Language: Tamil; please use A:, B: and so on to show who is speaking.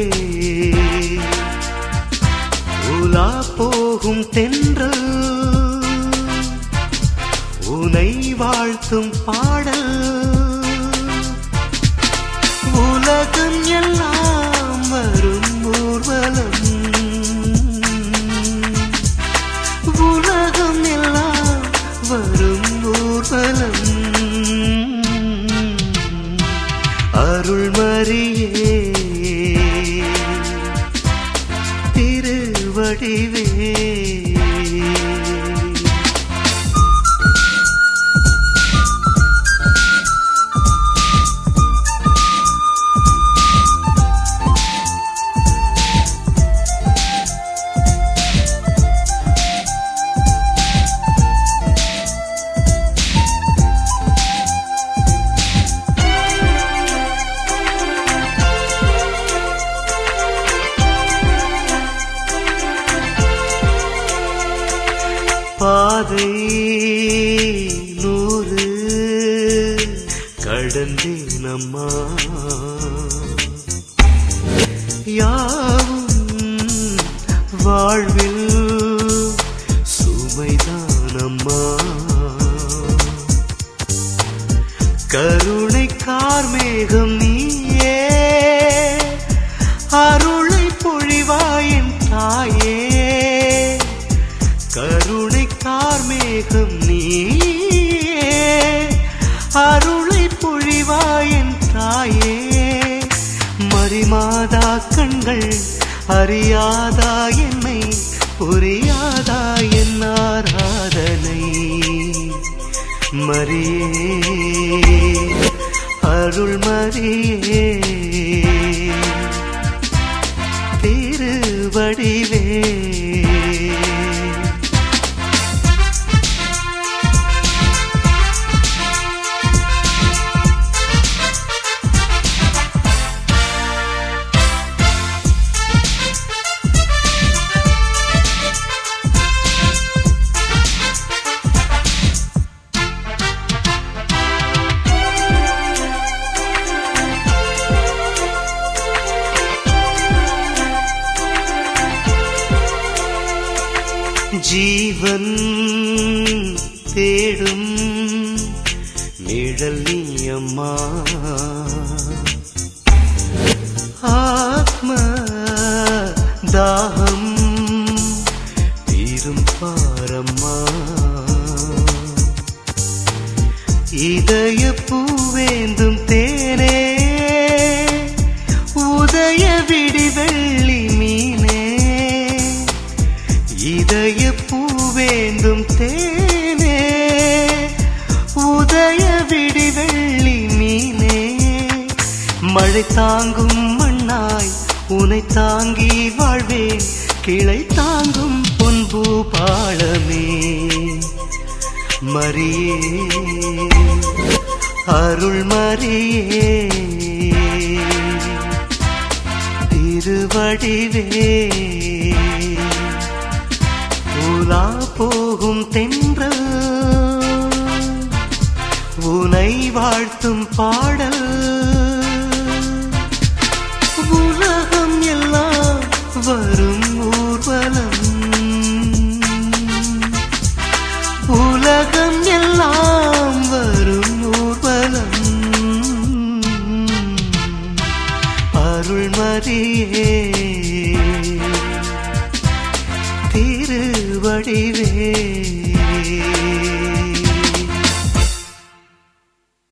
A: உலா போகும் தென்றல் உனை வாழ்த்தும் பாடல் உலகம் எல்லாம் வரும் ஊர்வலம் உலகம் எல்லாம் வரும் ஊர்வலம் அருள்மறியே திருவடிவே பாதை நூறு கடந்தேன் அம்மா யாவும் வாழ்வில் சுமைதான் அம்மா கருணை கார்மேகம் நீயே அருளை பொழிவாயின் தாயே கருணை கார்மேகம் நீயே அருளை பொழிவாயின் தாயே மரிமாதா கண்கள் அறியாதா என்னை புரியாதா என் ஆராதனை மரியே அருள் மரியே திருவடிவே ஜீவன் தேடும் நிழல் நீ அம்மா ஆத்ம தாகம் தீரும் பாரம்மா இதய பூவேந்தும் தேனே உதய விடி வெள்ளி மீனே இதய பூவேந்தும் தேனே உதய விடி வெள்ளி மீனே மழை தாங்கும் மண்ணாய் உனை தாங்கி வாழ்வேன் கிளை தாங்கும் பொன்பு பாழமே மரியே அருள் மரியே திருவடிவே உலா போகும் தென்றல் உனை வாழ்த்தும் பாடல் உலகம் எல்லாம் வரும் ஊர்வலம் உலகம் எல்லாம் வரும் ஊர்வலம் அருள்மறியே